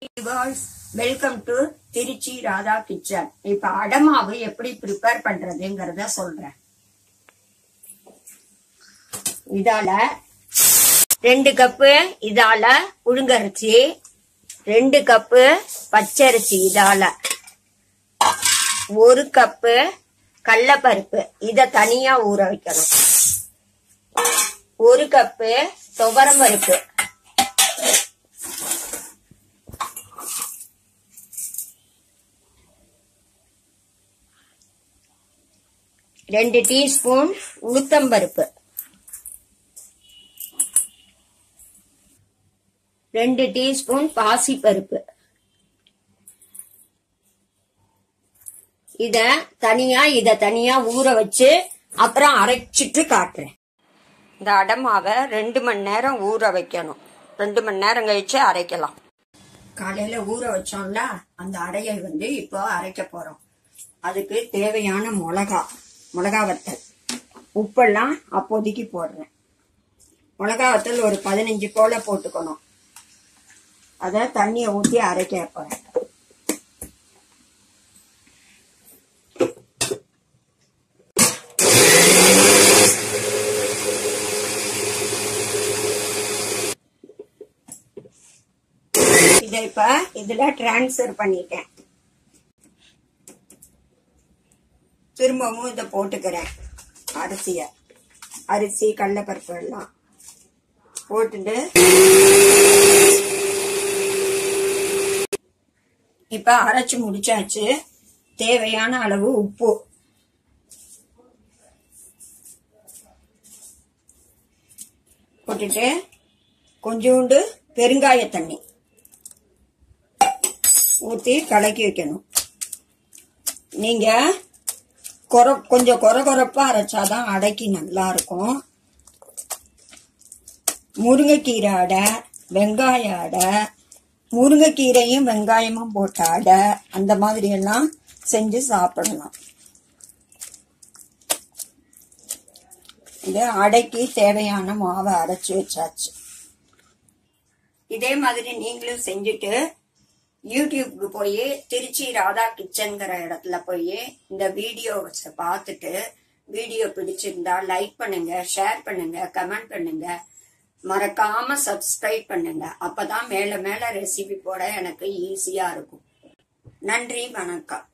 welcome to Trichy Radha kitchen இப்ப அடமாவு எப்படி ப்ரிப்பேர் பண்றதுங்கிறத சொல்றேன் இதால ரெண்டு கப்பு இதால புழுங்கரிசி ரெண்டு கப்பு பச்சரிசி இதால ஒரு கப்பு கடலப்பருப்பு இத தனியா ஊற வைக்கணும் ஒரு கப்பு துவரம் பருப்பு ரெண்டு டீஸ்பூன் உளுத்தம்பருப்பு ரெண்டு டீஸ்பூன் பாசிப்பருப்பு இத தனியா இத தனியா ஊற வச்சு அப்புறம் அரைச்சிட்டு காட்டுறேன் இந்த அடமாவை ரெண்டு மணி நேரம் ஊற வைக்கணும் ரெண்டு மணி நேரம் கழிச்சு அரைக்கலாம் காலையில ஊற வச்சோம்ல அந்த அடையை வந்து இப்போ அரைக்க போறோம் அதுக்கு தேவையான மிளகா மிளகா வத்தல் உப்பெல்லாம் அப்போதைக்கு போடுறேன் மிளகா வத்தல் ஒரு பதினஞ்சு போல போட்டுக்கணும் அதை தண்ணியை ஊற்றி அரைக்க போறேன் இதை இப்ப இதுல டிரான்ஸ்ஃபர் பண்ணிட்டேன் திரும்பவும் இதை போட்டுக்கிறேன் அரிசிய அரிசி கடலப்பருப்பு எல்லாம் போட்டுட்டு இப்ப அரைச்சு முடிச்சாச்சு தேவையான அளவு உப்பு போட்டுட்டு கொஞ்சோண்டு பெருங்காய தண்ணி ஊற்றி கலக்கி வைக்கணும் நீங்க கொர கொஞ்சம் கொர கொரப்பா அரைச்சாதான் அடைக்கி நல்லா இருக்கும் முருங்கைக்கீரை அடை வெங்காய அடை முருங்கைக்கீரையும் வெங்காயமும் போட்ட அடை அந்த மாதிரி எல்லாம் செஞ்சு சாப்பிடலாம் இது அடைக்கு தேவையான மாவை அரைச்சு வச்சாச்சு இதே மாதிரி நீங்களும் செஞ்சுட்டு யூடியூப்க்கு போய் திருச்சி ராதா கிச்சன்கிற இடத்துல போய் இந்த வீடியோஸை பார்த்துட்டு வீடியோ பிடிச்சிருந்தா லைக் பண்ணுங்க ஷேர் பண்ணுங்க கமெண்ட் பண்ணுங்க மறக்காம சப்ஸ்கிரைப் பண்ணுங்க அப்பதான் மேல மேல ரெசிபி போட எனக்கு ஈஸியா இருக்கும் நன்றி வணக்கம்